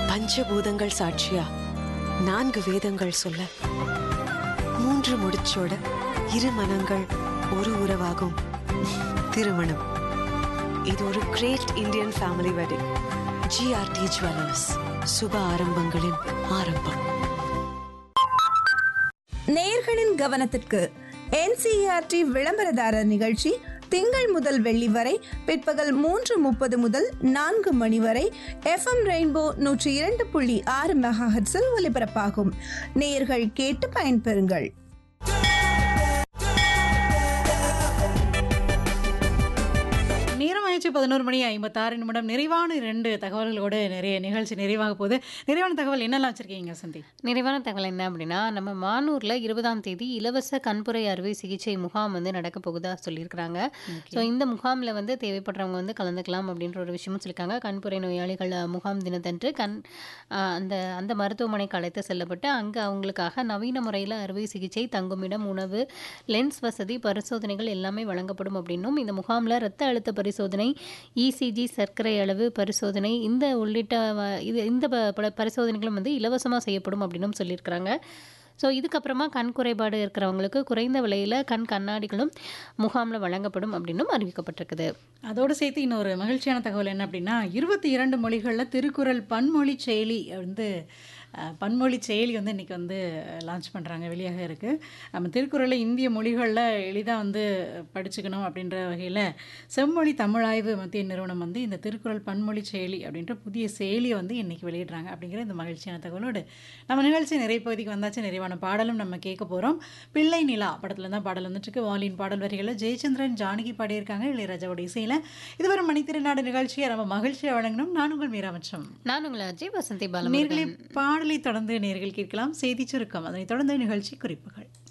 பஞ்சபூதங்கள் சாட்சியா நான்கு வேதங்கள் சொல்ல மூன்று முடிச்சோட இரு மனங்கள் ஒரு உறவாகும் திருமணம் இது ஒரு great Indian family wedding GRT jewellers சுப ஆரம்பங்களின் ஆரம்பம் நேயர்களின் கவனத்திற்கு என்சிஆர்டி விளம்பரதாரர் நிகழ்ச்சி திங்கள் முதல் வெள்ளி வரை பிற்பகல் மூன்று முப்பது முதல் நான்கு மணி வரை எஃப்எம் ரெயின்போ நூற்றி இரண்டு புள்ளி ஆறு மெகாஹெட்ஸில் ஒலிபரப்பாகும் நேயர்கள் கேட்டு பயன்பெறுங்கள் நேரமாயிடுச்சு பதினோரு மணி ஐம்பத்தாறு நிமிடம் நிறைவான ரெண்டு தகவல்களோடு நிறைய நிகழ்ச்சி நிறைவாக போகுது நிறைவான தகவல் என்னெல்லாம் வச்சிருக்கீங்க சந்தி நிறைவான தகவல் என்ன அப்படின்னா நம்ம மானூரில் இருபதாம் தேதி இலவச கண்புரை அறுவை சிகிச்சை முகாம் வந்து நடக்க போகுதா சொல்லியிருக்கிறாங்க ஸோ இந்த முகாமில் வந்து தேவைப்படுறவங்க வந்து கலந்துக்கலாம் அப்படின்ற ஒரு விஷயமும் சொல்லியிருக்காங்க கண்புரை நோயாளிகள் அஹ், முகாம் தினத்தன்று கண் அஹ், அந்த அந்த மருத்துவமனைக்கு அழைத்து செல்லப்பட்டு அங்கே அவங்களுக்காக நவீன முறையில் அறுவை சிகிச்சை தங்குமிடம் உணவு லென்ஸ் வசதி பரிசோதனைகள் எல்லாமே வழங்கப்படும் அப்படின்னும் இந்த முகாமில் இரத்த அழுத்த பரிசோதனை இசிஜி சர்க்கரை அளவு பரிசோதனை இந்த உள்ளிட்ட வ- இது இந்த ப- பல பரிசோதனைகளும் வந்து இலவசமாக செய்யப்படும் அப்படின்னும் சொல்லியிருக்கிறாங்க ஸோ இதுக்கப்புறமா கண் குறைபாடு இருக்கிறவங்களுக்கு குறைந்த விலையில் கண் கண்ணாடிகளும் முகாமில் வழங்கப்படும் அப்படின்னும் அறிவிக்கப்பட்டிருக்குது அதோடு சேர்த்து இன்னொரு மகிழ்ச்சியான தகவல் என்ன அப்படின்னா இருபத்தி இரண்டு மொழிகளில் திருக்குறள் பன்மொழி செயலி வந்து அஹ், பன்மொழி செயலி வந்து இன்றைக்கி வந்து லான்ச் பண்ணுறாங்க வெளியாக இருக்குது நம்ம திருக்குறளை இந்திய மொழிகளில் எளிதாக வந்து படிச்சுக்கணும் அப்படின்ற வகையில் செம்மொழி தமிழாய்வு மத்திய நிறுவனம் வந்து இந்த திருக்குறள் பன்மொழி செயலி அப்படின்ற புதிய செயலியை வந்து இன்றைக்கி வெளியிடுறாங்க அப்படிங்கிற இந்த மகிழ்ச்சியான தகவலோடு நம்ம நிகழ்ச்சி நிறைப்பகுதிக்கு வந்தாச்சு நிறைவான பாடலும் நம்ம கேட்க போகிறோம் பிள்ளை நிலா படத்தில் தான் பாடல் வந்துட்டுருக்கு வாலின் பாடல் வரிகளில் ஜெயச்சந்திரன் ஜானகி பாடியிருக்காங்க இளையராஜாவோட இசையில் இதுவரை மணித்திருநாடு நிகழ்ச்சியை நம்ம மகிழ்ச்சியை வழங்கணும் நான் உங்கள் மீராமச்சம் நான் உங்களை அஜய் வசந்தி நேர்களை பாலமுருகன் பாடலை தொடர்ந்து நேர்கள் கேட்கலாம் செய்தி சுருக்கம் அதனைத் தொடர்ந்து நிகழ்ச்சி குறிப்புகள்